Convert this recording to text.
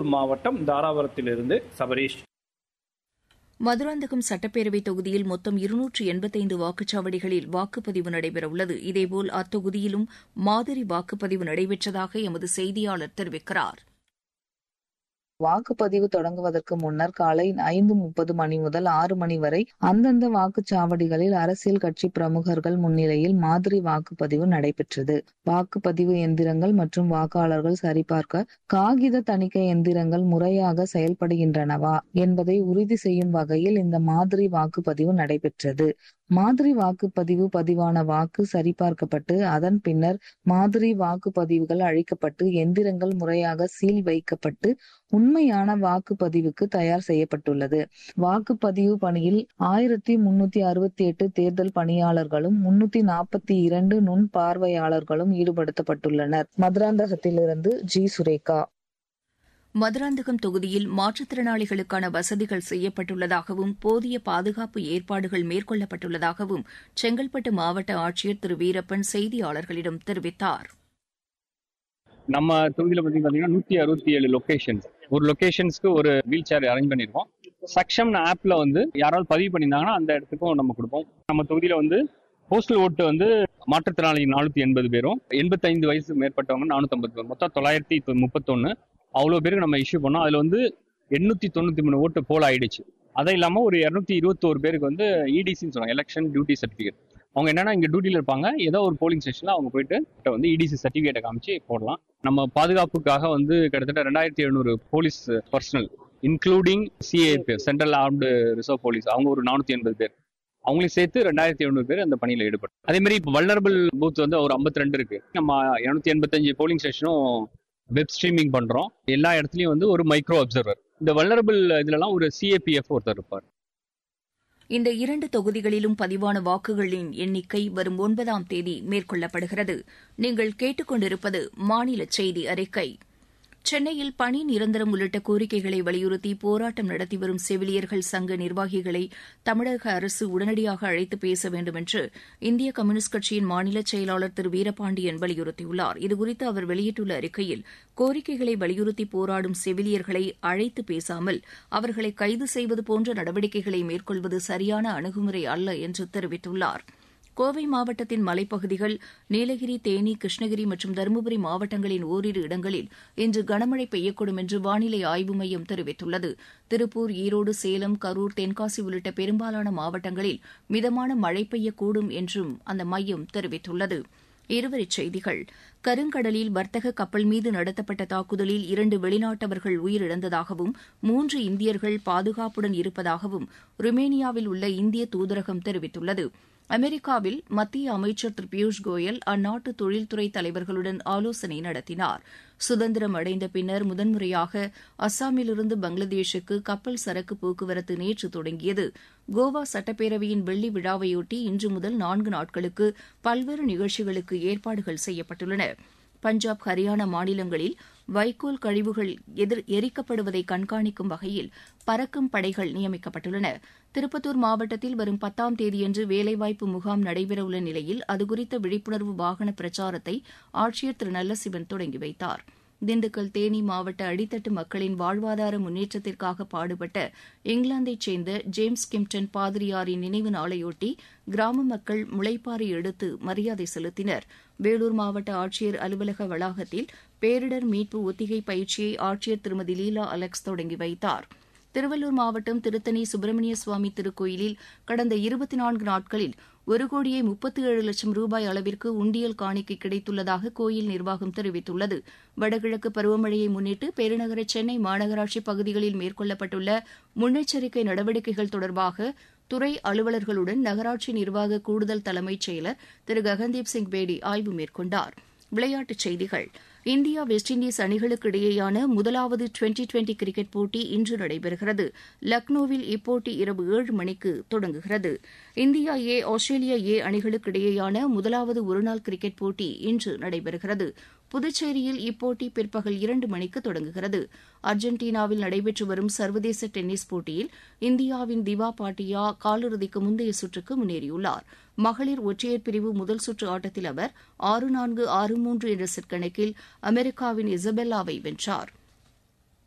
மாவட்டம் தாராபுரத்திலிருந்து சபரீஷ் மதுராந்தகம் சட்டப்பேரவை தொகுதியில் மொத்தம் இருநூற்று எண்பத்தைந்து வாக்குச்சாவடிகளில் வாக்குப்பதிவு நடைபெறவுள்ளது இதேபோல் அத்தொகுதியிலும் மாதிரி வாக்குப்பதிவு நடைபெற்றதாக எமது செய்தியாளர் தெரிவிக்கிறார் வாக்குப்பதிவு தொடங்குவதற்கு முன்னர் காலை ஐந்து முப்பது மணி முதல் ஆறு மணி வரை அந்தந்த வாக்குச்சாவடிகளில் அரசியல் கட்சி பிரமுகர்கள் முன்னிலையில் மாதிரி வாக்குப்பதிவு நடைபெற்றது வாக்குப்பதிவு எந்திரங்கள் மற்றும் வாக்காளர்கள் சரிபார்க்க காகித தணிக்கை எந்திரங்கள் முறையாக செயல்படுகின்றனவா என்பதை உறுதி செய்யும் வகையில் இந்த மாதிரி வாக்குப்பதிவு நடைபெற்றது மாதிரி வாக்குப்பதிவு பதிவான வாக்கு சரிபார்க்கப்பட்டு அதன் பின்னர் மாதிரி வாக்குப்பதிவுகள் அழிக்கப்பட்டு எந்திரங்கள் முறையாக சீல் வைக்கப்பட்டு உண்மையான வாக்குப்பதிவுக்கு தயார் செய்யப்பட்டுள்ளது வாக்குப்பதிவு பணியில் ஆயிரத்தி முன்னூத்தி அறுபத்தி எட்டு தேர்தல் பணியாளர்களும் முன்னூத்தி நாற்பத்தி இரண்டு நுண் பார்வையாளர்களும் ஈடுபடுத்தப்பட்டுள்ளனர் மதுராந்தகத்திலிருந்து ஜி சுரேகா மதுராந்தகம் தொகுதியில் மாற்றுத்திறனாளிகளுக்கான வசதிகள் செய்யப்பட்டுள்ளதாகவும் போதிய பாதுகாப்பு ஏற்பாடுகள் மேற்கொள்ளப்பட்டுள்ளதாகவும் செங்கல்பட்டு மாவட்ட ஆட்சியர் திரு வீரப்பன் செய்தியாளர்களிடம் தெரிவித்தார் நம்ம தொகுதியில் பார்த்தீங்கன்னா நூற்றி அறுபத்தி ஏழு லொக்கேஷன்ஸ் ஒரு லொக்கேஷன்ஸ்க்கு ஒரு வீல் சேர் அரேஞ்ச் பண்ணியிருக்கோம் சக்ஷம் ஆப்ல வந்து யாராவது பதிவு பண்ணியிருந்தாங்கன்னா அந்த இடத்துக்கும் நம்ம கொடுப்போம் நம்ம தொகுதியில் வந்து போஸ்டல் ஓட்டு வந்து மாற்றுத்திறனாளி நானூற்றி எண்பது பேரும் எண்பத்தைந்து வயசு மேற்பட்டவங்க நானூற்றம்பது பேர் மொத்தம் தொள்ளாயிரத்தி முப்பத்தொன்று அவ்வளோ பேருக்கு நம்ம இஷ்யூ பண்ணோம் அதில் வந்து எண்ணூற்றி தொண்ணூற்றி மூணு ஓட்டு போல் ஆயிடுச்சு அது இல்லாமல் ஒரு இரநூத்தி இருபத்தோரு பேருக்கு வந்து இடிசின்னு சொல்லுவாங்க எலெக்ஷன் டியூட்டி சர்டிஃபிகேட் அவங்க என்னன்னா இங்கே டியூட்டியில் இருப்பாங்க ஏதோ ஒரு போலிங் ஸ்டேஷனில் அவங்க போயிட்டு வந்து இடிசி சர்டிஃபிகேட்டை காமிச்சு போடலாம் நம்ம பாதுகாப்புக்காக வந்து கிட்டத்தட்ட ரெண்டாயிரத்தி எழுநூறு police personnel including CAP central armed reserve police அவங்க ஒரு நானூற்றி எண்பது பேர் அவங்களையும் சேர்த்து ரெண்டாயிரத்தி எழுநூறு பேர் அந்த பணியில் ஈடுபடும் அதே மாதிரி இப்போ வல்னரபிள் பூத் வந்து ஒரு ஐம்பத்தி ரெண்டு இருக்கு நம்ம இரநூத்தி எண்பத்தஞ்சு போலிங் ஸ்டேஷனும் வெப் ஸ்ட்ரீமிங் பண்றோம் எல்லா இடத்துலயும் வந்து ஒரு மைக்ரோ அப்சர்வர் இந்த வல்னரபிள் இதுலலாம் ஒரு சிஏபிஎஃப் ஒருத்தர் இருப்பார் இந்த இரண்டு தொகுதிகளிலும் பதிவான வாக்குகளின் எண்ணிக்கை வரும் ஒன்பதாம் தேதி மேற்கொள்ளப்படுகிறது நீங்கள் கேட்டுக்கொண்டிருப்பது மாநில செய்தி அறிக்கை சென்னையில் பணி நிரந்தரம் உள்ளிட்ட கோரிக்கைகளை வலியுறுத்தி போராட்டம் நடத்தி வரும் செவிலியர்கள் சங்க நிர்வாகிகளை தமிழக அரசு உடனடியாக அழைத்து பேச வேண்டும் என்று இந்திய கம்யூனிஸ்ட் கட்சியின் மாநில செயலாளர் திரு வீரபாண்டியன் வலியுறுத்தியுள்ளார் இதுகுறித்து அவர் வெளியிட்டுள்ள அறிக்கையில் கோரிக்கைகளை வலியுறுத்தி போராடும் செவிலியர்களை அழைத்து பேசாமல் அவர்களை கைது செய்வது போன்ற நடவடிக்கைகளை மேற்கொள்வது சரியான அணுகுமுறை அல்ல என்று தெரிவித்துள்ளாா் கோவை மாவட்டத்தின் மலைப்பகுதிகள் நீலகிரி தேனி கிருஷ்ணகிரி மற்றும் தருமபுரி மாவட்டங்களின் ஓரிரு இடங்களில் இன்று கனமழை பெய்யக்கூடும் என்று வானிலை ஆய்வு மையம் தெரிவித்துள்ளது திருப்பூர் ஈரோடு சேலம் கரூர் தென்காசி உள்ளிட்ட பெரும்பாலான மாவட்டங்களில் மிதமான மழை பெய்யக்கூடும் என்றும் அந்த மையம் தெரிவித்துள்ளது இருவரிச் செய்திகள் கருங்கடலில் வர்த்தக கப்பல் மீது நடத்தப்பட்ட தாக்குதலில் இரண்டு வெளிநாட்டவர்கள் உயிரிழந்ததாகவும் மூன்று இந்தியர்கள் பாதுகாப்புடன் இருப்பதாகவும் ருமேனியாவில் உள்ள இந்திய தூதரகம் தெரிவித்துள்ளது அமெரிக்காவில் மத்திய அமைச்சர் திரு பியூஷ் கோயல் அந்நாட்டு தொழில்துறை தலைவர்களுடன் ஆலோசனை நடத்தினார் சுதந்திரம் அடைந்த பின்னர் முதன்முறையாக அஸ்ஸாமிலிருந்து பங்களாதேஷுக்கு கப்பல் சரக்கு போக்குவரத்து நேற்று தொடங்கியது கோவா சட்டப்பேரவையின் வெள்ளி விழாவையொட்டி இன்று முதல் நான்கு நாட்களுக்கு பல்வேறு நிகழ்ச்சிகளுக்கு ஏற்பாடுகள் செய்யப்பட்டுள்ளன பஞ்சாப் ஹரியானா மாநிலங்களில் வைக்கோல் கழிவுகள் எதிர் எரிக்கப்படுவதை கண்காணிக்கும் வகையில் பறக்கும் படைகள் நியமிக்கப்பட்டுள்ளன திருப்பத்தூர் மாவட்டத்தில் வரும் பத்தாம் தேதியன்று வேலைவாய்ப்பு முகாம் நடைபெறவுள்ள நிலையில் அதுகுறித்த விழிப்புணர்வு வாகன பிரச்சாரத்தை ஆட்சியர் திரு நல்லசிவன் தொடங்கி வைத்தார் திண்டுக்கல் தேனி மாவட்ட அடித்தட்டு மக்களின் வாழ்வாதார முன்னேற்றத்திற்காக பாடுபட்ட இங்கிலாந்தைச் சேர்ந்த ஜேம்ஸ் கிம்டன் பாதிரியாரின் நினைவு நாளையொட்டி கிராம மக்கள் முளைப்பாரி எடுத்து மரியாதை செலுத்தினர் வேலூர் மாவட்ட ஆட்சியர் அலுவலக வளாகத்தில் பேரிடர் மீட்பு ஒத்திகை பயிற்சியை ஆட்சியர் திருமதி லீலா அலெக்ஸ் தொடங்கி வைத்தார் திருவள்ளூர் மாவட்டம் திருத்தணி சுப்பிரமணிய சுவாமி திருக்கோயிலில் கடந்த இருபத்தி நான்கு நாட்களில் ஒரு கோடியே முப்பத்தி ஏழு லட்சம் ரூபாய் அளவிற்கு உண்டியல் காணிக்கை கிடைத்துள்ளதாக கோயில் நிர்வாகம் தெரிவித்துள்ளது வடகிழக்கு பருவமழையை முன்னிட்டு பெருநகர சென்னை மாநகராட்சி பகுதிகளில் மேற்கொள்ளப்பட்டுள்ள முன்னெச்சரிக்கை நடவடிக்கைகள் தொடர்பாக துறை அலுவலர்களுடன் நகராட்சி நிர்வாக கூடுதல் தலைமைச் செயலர் திரு ககன்தீப் சிங் பேடி ஆய்வு மேற்கொண்டார் விளையாட்டுச் செய்திகள் இந்தியா வெஸ்ட் இண்டீஸ் அணிகளுக்கு இடையேயான முதலாவது டுவெண்டி டுவெண்டி கிரிக்கெட் போட்டி இன்று நடைபெறுகிறது லக்னோவில் இப்போட்டி இரவு ஏழு மணிக்கு தொடங்குகிறது இந்தியா ஏ ஆஸ்திரேலியா ஏ அணிகளுக்கு இடையேயான முதலாவது ஒருநாள் கிரிக்கெட் போட்டி இன்று நடைபெறுகிறது புதுச்சேரியில் இப்போட்டி பிற்பகல் இரண்டு மணிக்கு தொடங்குகிறது அர்ஜென்டினாவில் நடைபெற்று வரும் சர்வதேச டென்னிஸ் போட்டியில் இந்தியாவின் திவா பாட்டியா காலிறுதிக்கு முந்தைய சுற்றுக்கு முன்னேறியுள்ளார் மகளிர் ஒற்றையர் பிரிவு முதல் சுற்று ஆட்டத்தில் அவர் ஆறு நான்கு ஆறு மூன்று என்ற செட் கணக்கில் அமெரிக்காவின் இசபெல்லாவை வென்றாா்